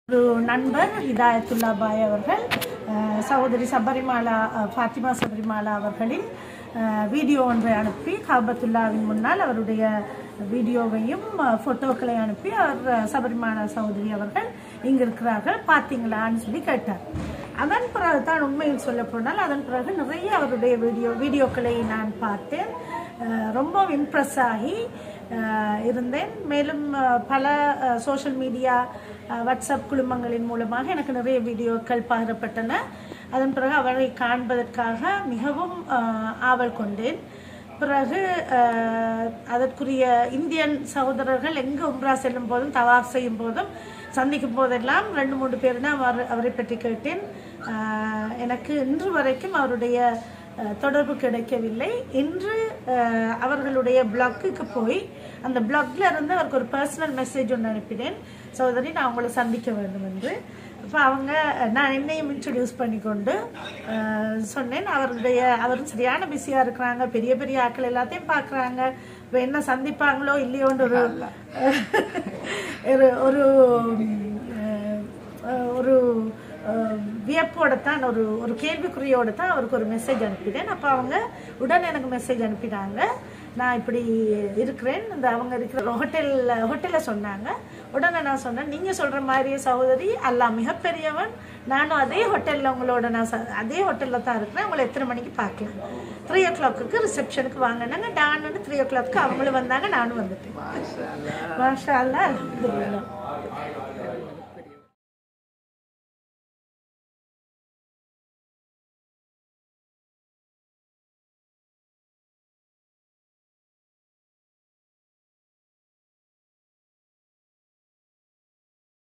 ஒரு நண்பர் ஹிதாயத்துல்லா பாய் அவர்கள் அஹ், சகோதரி சபரிமாலா அஹ், ஃபாத்திமா சபரிமாலா அவர்களின் அஹ், வீடியோ ஒன்றை அனுப்பி காபத்துல்லாவின் முன்னால் அவருடைய வீடியோவையும் அஹ், போட்டோக்களை அனுப்பி அவர் அஹ், சபரிமாலா சகோதரி அவர்கள் இங்கு இருக்கிறார்கள் பார்த்தீங்களான்னு சொல்லி கேட்டார் அதன் பிறகு தான் உண்மையில் சொல்ல போனால் அதன் பிறகு நிறைய அவருடைய வீடியோ வீடியோக்களை நான் பார்த்தேன் அஹ், ரொம்ப இம்ப்ரெஸ் ஆகி அஹ், இருந்தேன் மேலும் அஹ், பல சோஷியல் மீடியா வாட்ஸ்அப் குழுமங்களின் மூலமாக எனக்கு நிறைய வீடியோக்கள் பகிரப்பட்டன அதன் பிறகு அவரை காண்பதற்காக மிகவும் அஹ், ஆவல் கொண்டேன் பிறகு அஹ், அதற்குரிய இந்தியன் சகோதரர்கள் எங்கு உம்ரா செல்லும் போதும் தவாஃப் செய்யும் போதும் சந்திக்கும் போதெல்லாம் ரெண்டு மூன்று பேர் தான் அவர் அவரை பற்றி கேட்டேன் அஹ், எனக்கு இன்று வரைக்கும் அவருடைய அஹ், தொடர்பு கிடைக்கவில்லை இன்று அஹ், அவர்களுடைய பிளாக்குக்கு போய் அந்த பிளாக்ல இருந்து அவருக்கு ஒரு பர்சனல் மெசேஜ் ஒன்று அனுப்பினேன் சகோதரி நான் உங்களை சந்திக்க வேண்டும் என்று அப்போ அவங்க நான் என்னையும் இன்ட்ரடியூஸ் பண்ணிக்கொண்டு அஹ், சொன்னேன் அவருடைய அவர் சரியான பிஸியாக இருக்கிறாங்க பெரிய பெரிய ஆட்கள் எல்லாத்தையும் பார்க்குறாங்க இப்போ என்ன சந்திப்பாங்களோ இல்லையோன்ற ஒரு ஒரு ஒரு அஹ், ஒரு அஹ், வியப்போட தான் ஒரு ஒரு கேள்விக்குறியோட தான் அவருக்கு ஒரு மெசேஜ் அனுப்பினேன் அப்போ அவங்க உடனே எனக்கு மெசேஜ் அனுப்பினாங்க நான் இப்படி இருக்கிறேன் இந்த அவங்க இருக்கிற ஹோட்டலில் ஹோட்டலில் சொன்னாங்க உடனே நான் சொன்னேன் நீங்கள் சொல்கிற மாதிரியே சகோதரி அல்லாஹ் மிகப்பெரியவன் நானும் அதே ஹோட்டலில் உங்களோட நான் ச- அதே ஹோட்டலில் தான் இருக்கிறேன் உங்களை எத்தனை மணிக்கு பார்க்கலாம் த்ரீ ஓ கிளாக்கு ரிசப்ஷனுக்கு வாங்கினாங்க டான்னு த்ரீ ஓ கிளாக்கு அவங்களும் வந்தாங்க நானும் வந்துட்டேன் மாஷா அல்லா அல்ஹம்துலில்லாஹ்